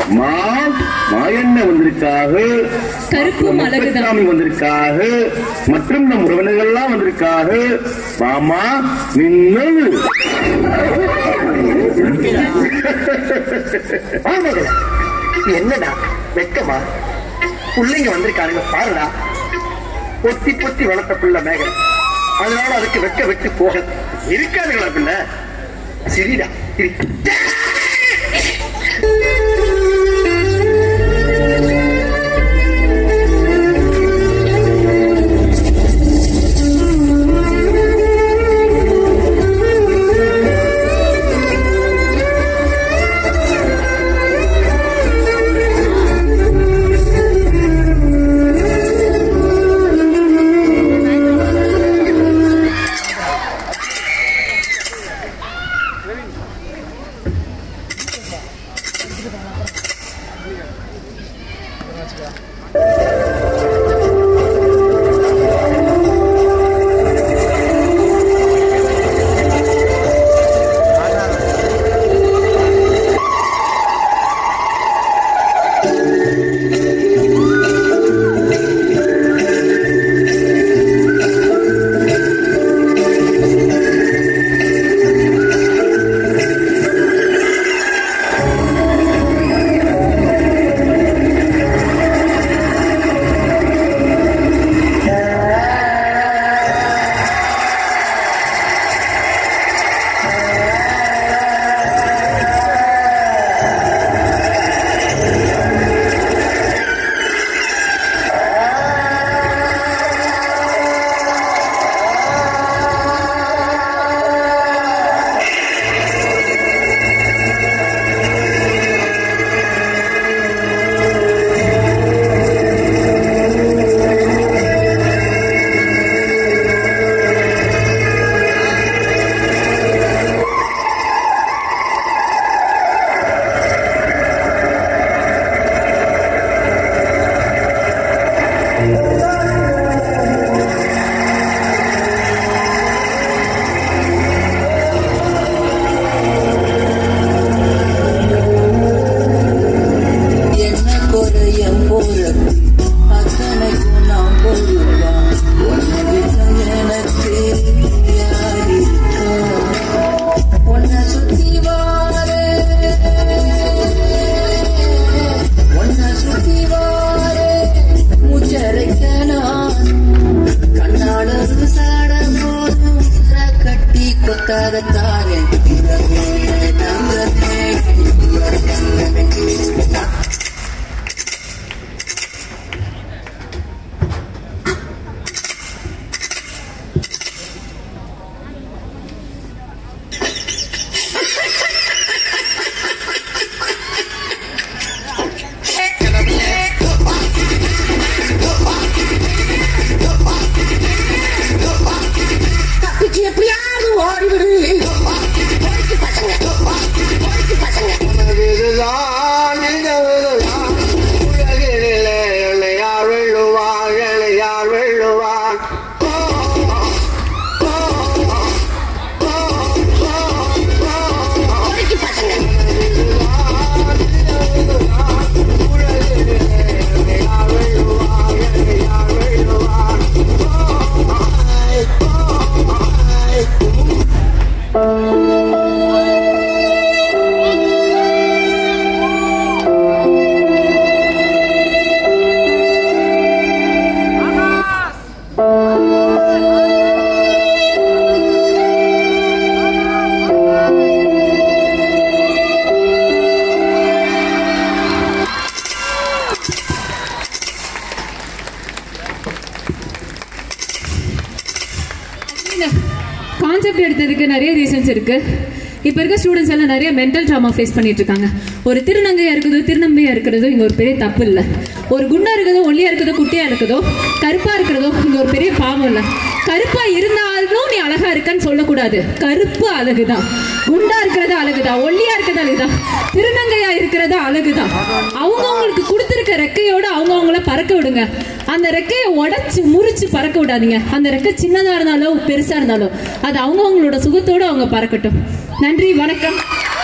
மா மாயண்ண வந்திருக்காக கருப்பும் அழகுதான். சாமி வந்திருக்காக மற்றும் நம் உறவினர்கள் எல்லாம் வந்திருக்காக மாமா மின்னல் ஆமாங்க என்னடா வெக்கமா பிள்ளைங்க வந்திருக்கானுங்க பாருடா பொத்தி பொத்தி வளர்த்த பிள்ளை மேகம் அதனால அதுக்கு வெக்க வெட்டு போக இருக்காதுங்களா பிள்ளை சரிடா சிரி என்ன குறையம் போறது அத்தனைக்கும் நாம் பொருவா உன்னை விட்ட எனக்கு யார் இருக்கா உன்னை சுத்தி வாரே உன்னை சுத்தி வாரே மூச்சரைக்க நான் கண்ணால ஒரு சாட போதும் கட்டி கொத்தாரத்தாரே தங்கத்தே தப்பிச்சு எப்படியாவது ஓடிவிடு இதுதான் நிகழ்வுதான். உலகினிலே என்னை யார் வெல்லுவார், என்னை யார் வெல்லுவார்? ஓ, ஓ, ஓ, ஓ, ஓ, ஓ. உலகினிலே என்னை யார் வெல்லுவார், என்னை யார் வெல்லுவார்? ஓ, ஓ, ஓ, ஓ. கான்செப்ட் எடுத்ததுக்கு நிறைய ரீசன்ஸ் இருக்கு இப்போ இருக்க ஸ்டூடெண்ட்ஸ் எல்லாம் நிறைய மென்டல் ட்ராமா ஃபேஸ் பண்ணிட்டு இருக்காங்க ஒரு திருநங்கையா இருக்கிறதோ திருநம்பியா இருக்கிறதோ இங்க ஒரு பெரிய தப்பு இல்லை ஒரு குண்டா இருக்கிறதோ ஒல்லியா இருக்கிறதோ குட்டியா இருக்கிறதோ கருப்பா இருக்கிறதோ இங்க ஒரு பெரிய பாவம் இல்லை கருப்பா இருந்தாலும் நீ அழகா இருக்கன்னு சொல்லக்கூடாது கருப்பு அழகுதான் குண்டா இருக்கிறது அழகுதான் ஒல்லியா இருக்கிறது அழகுதான் திருநங்கையா இருக்கிறது அழகுதான் அவங்க அவங்களுக்கு கொடுத்துருக்க ரெக்கையோட அவங்க அவங்கள பறக்க விடுங்க அந்த ரெக்கையை உடைச்சு முறிச்சு பறக்க விடாதீங்க அந்த ரெக்கை சின்னதா இருந்தாலும் பெருசா இருந்தாலும் அது அவங்க அவங்களோட சுகத்தோட அவங்க பறக்கட்டும் நன்றி வணக்கம்